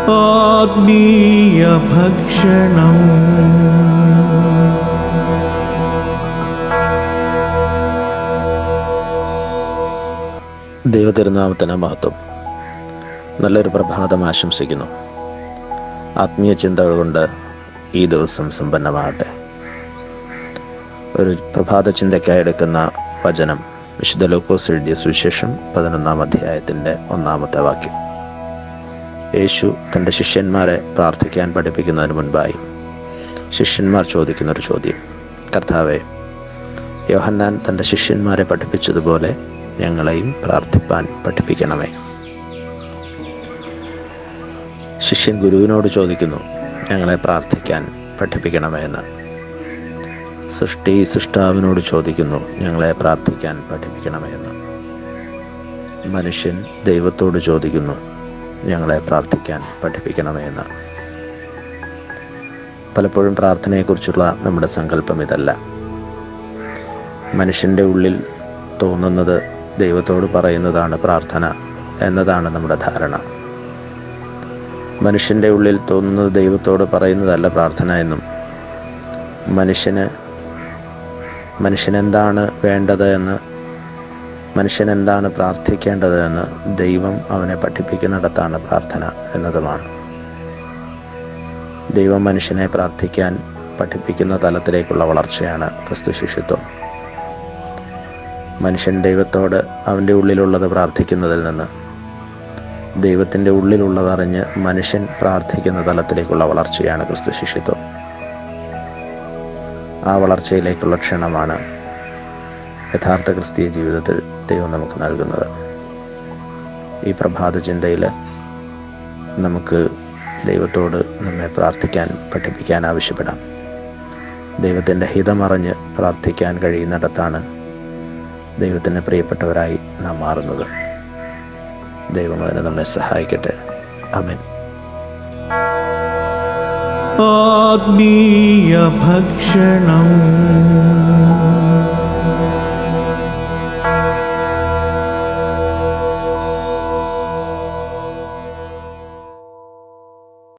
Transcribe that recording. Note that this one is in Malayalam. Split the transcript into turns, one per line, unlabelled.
ആത്മീയഭക്ഷണം
ദൈവതിരുനാമത്തിന് മഹത്വം നല്ലൊരു പ്രഭാതം ആശംസിക്കുന്നു ആത്മീയ ചിന്തകൾ കൊണ്ട് ഈ ദിവസം സമ്പന്നമാകട്ടെ ഒരു പ്രഭാത ചിന്തയ്ക്കായി എടുക്കുന്ന വചനം വിശുദ്ധ ലൂക്കോസ് എഴുതിയ സുവിശേഷം പതിനൊന്നാം അധ്യായത്തിൻ്റെ ഒന്നാമത്തെ വാക്യം യേശു തൻ്റെ ശിഷ്യന്മാരെ പ്രാർത്ഥിക്കാൻ പഠിപ്പിക്കുന്നതിന് മുൻപായി ശിഷ്യന്മാർ ചോദിക്കുന്നൊരു ചോദ്യം കർത്താവെ യോഹന്നാൻ തൻ്റെ ശിഷ്യന്മാരെ പഠിപ്പിച്ചതുപോലെ ഞങ്ങളെയും പ്രാർത്ഥിപ്പാൻ പഠിപ്പിക്കണമേ ശിഷ്യൻ ഗുരുവിനോട് ചോദിക്കുന്നു ഞങ്ങളെ പ്രാർത്ഥിക്കാൻ പഠിപ്പിക്കണമേ എന്ന് സൃഷ്ടി സൃഷ്ടാവിനോട് ചോദിക്കുന്നു ഞങ്ങളെ പ്രാർത്ഥിക്കാൻ പഠിപ്പിക്കണമേ എന്ന് മനുഷ്യൻ ദൈവത്തോട് ചോദിക്കുന്നു ഞങ്ങളെ പ്രാർത്ഥിക്കാൻ പഠിപ്പിക്കണമേ എന്ന് പലപ്പോഴും പ്രാർത്ഥനയെക്കുറിച്ചുള്ള നമ്മുടെ സങ്കല്പം ഇതല്ല മനുഷ്യൻ്റെ ഉള്ളിൽ തോന്നുന്നത് ദൈവത്തോട് പറയുന്നതാണ് പ്രാർത്ഥന എന്നതാണ് നമ്മുടെ ധാരണ മനുഷ്യൻ്റെ ഉള്ളിൽ തോന്നുന്നത് ദൈവത്തോട് പറയുന്നതല്ല പ്രാർത്ഥന എന്നും മനുഷ്യന് മനുഷ്യനെന്താണ് വേണ്ടത് എന്ന് മനുഷ്യൻ എന്താണ് പ്രാർത്ഥിക്കേണ്ടത് എന്ന് ദൈവം അവനെ പഠിപ്പിക്കുന്നിടത്താണ് പ്രാർത്ഥന എന്നതുമാണ് ദൈവം മനുഷ്യനെ പ്രാർത്ഥിക്കാൻ പഠിപ്പിക്കുന്ന തലത്തിലേക്കുള്ള വളർച്ചയാണ് ക്രിസ്തു ശിഷ്യത്വം മനുഷ്യൻ ദൈവത്തോട് അവൻ്റെ ഉള്ളിലുള്ളത് പ്രാർത്ഥിക്കുന്നതിൽ നിന്ന് ദൈവത്തിൻ്റെ ഉള്ളിലുള്ളതറിഞ്ഞ് മനുഷ്യൻ പ്രാർത്ഥിക്കുന്ന തലത്തിലേക്കുള്ള വളർച്ചയാണ് ക്രിസ്തു ശിഷ്യത്വം ആ വളർച്ചയിലേക്കുള്ള ക്ഷണമാണ് യഥാർത്ഥ ക്രിസ്തീയ ജീവിതത്തിൽ ദൈവം നമുക്ക് നൽകുന്നത് ഈ പ്രഭാത ചിന്തയിൽ നമുക്ക് ദൈവത്തോട് നമ്മെ പ്രാർത്ഥിക്കാൻ പഠിപ്പിക്കാൻ ആവശ്യപ്പെടാം ദൈവത്തിൻ്റെ ഹിതമറിഞ്ഞ് പ്രാർത്ഥിക്കാൻ കഴിയുന്നിടത്താണ് ദൈവത്തിന് പ്രിയപ്പെട്ടവരായി നാം മാറുന്നത് ദൈവം അതിന് നമ്മെ സഹായിക്കട്ടെ അമേൻ
ആത്മീയഭക്ഷണം